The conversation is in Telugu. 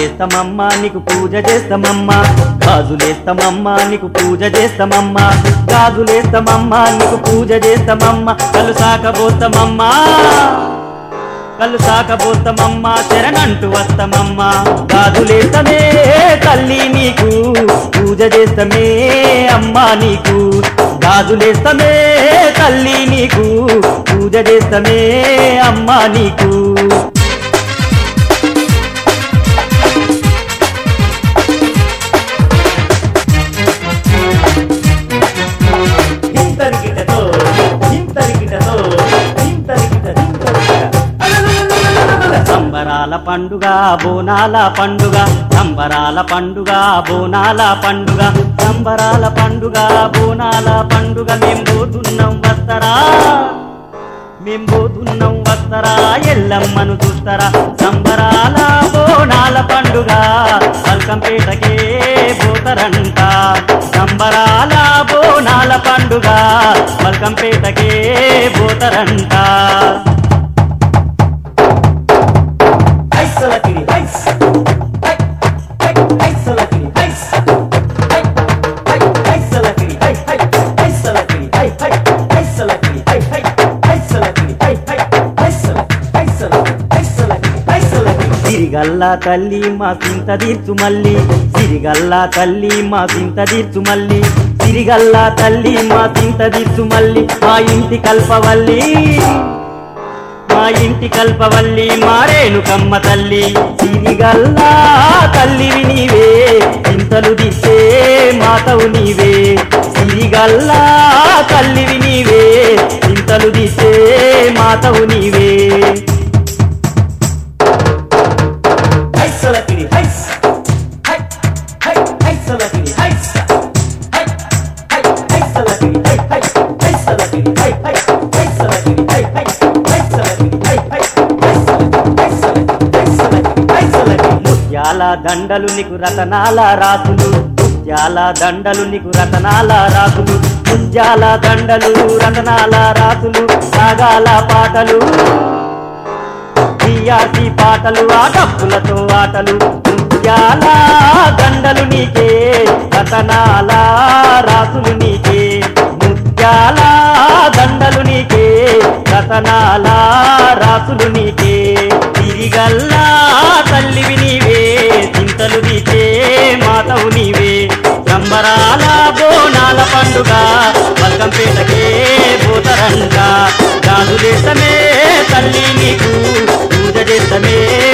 గాజులేస్తామమ్మా నీకు పూజ చేస్తామమ్మా గాజులేస్తామమ్మా నీకు పూజ చేస్తామమ్మా గాజులేస్తామమ్మా నీకు పూజ చేస్తామమ్మా కళ్ళు సాకబోస్తామమ్మా కళ్ళు సాకబోస్తామమ్మా శరణంటూ వస్తామమ్మా గాజులేస్తమే తల్లి నీకు పూజ చేస్తమే అమ్మా నీకు గాజులేస్తమే తల్లి నీకు పూజ చేస్తమే అమ్మా నీకు హింతరికిటతో హింతరికిటతో హింతరికిట హింతరికిట అలలలలలలలల. సంబరాల పండుగ బోనాల పండుగ సంబరాల పండుగ బోనాల పండుగ సంబరాల పండుగ బోనాల పండుగ మేం పోతున్నాం వస్తరా మేం పోతున్నాం వస్తరా ఎల్లమ్మను చూస్తరా సంబరాల బోనాల పండుగ పల్కంపేటకే పోతరంట సంబరాల బోనాల పండుగ పల్కంపేటకే పోతరంట ఐసలకిడి ఐస్ ఐ ఐ ఐసలకిడి ఐస్ ఐ ఐ ఐసలకిడి ఐ ఐ ఐసలకిడి ఐ ఐ ఐసలకిడి ఐ ఐ ఐసలకిడి ఐ ఐ ఐసలకిడి ఐసలకిడి ఐసలకిడి ఐసలకిడి సిరిగల్లా తల్లి మా సింత తీర్చు మల్లి సిరిగల్లా తల్లి మా సింత తీర్చు మల్లి సిరిగల్లా తల్లి మా సింత తీర్చు మల్లి మా ఇంటి కల్పవల్లి మా ఇంటి కల్పవల్లి మారేను కమ్మ తల్లి సిరిగల్లా తల్లివి నీవే చింతలు దిచ్చే మాతవు నీవే సిరిగల్లా తల్లివి నీవే చింతలు దిచ్చే మాతవు నీవే ఐసలకిడి ఐస్ ఐ ఐ ఐసలకిడి ఐస్ ఐ ఐ ఐసలకిడి ఐ ఐ ఐసలకిడి ఐ ఐ ఐసలకిడి ఐ ఐ ఐసలకిడి ఐ ఐ ఐసలకిడి ఐసలకిడి ఐసలకిడి ఐసలకిడి ముత్యాల దండలు నీకు రతనాల రాసులు ముత్యాల దండలు నీకు రతనాల రాసులు ముత్యాల దండలు రతనాల రాసులు సాగాల పాటలు టీఆర్సీ పాటలు ఆ డప్పులతో ఆటలు ముత్యాల దండలు నీకే రతనాల రాసులు నీకే ముత్యాల దండలు నీకే రతనాల రాసులు నీకే తిరిగల్లా తల్లివి నీవే చింతలు నీకే మాతవు నీవే సంబరాల బోనాల పండుగ పల్కంపేటకే పోతరంట గాజులేసమే తల్లి నీకు పూజ చేస్తమే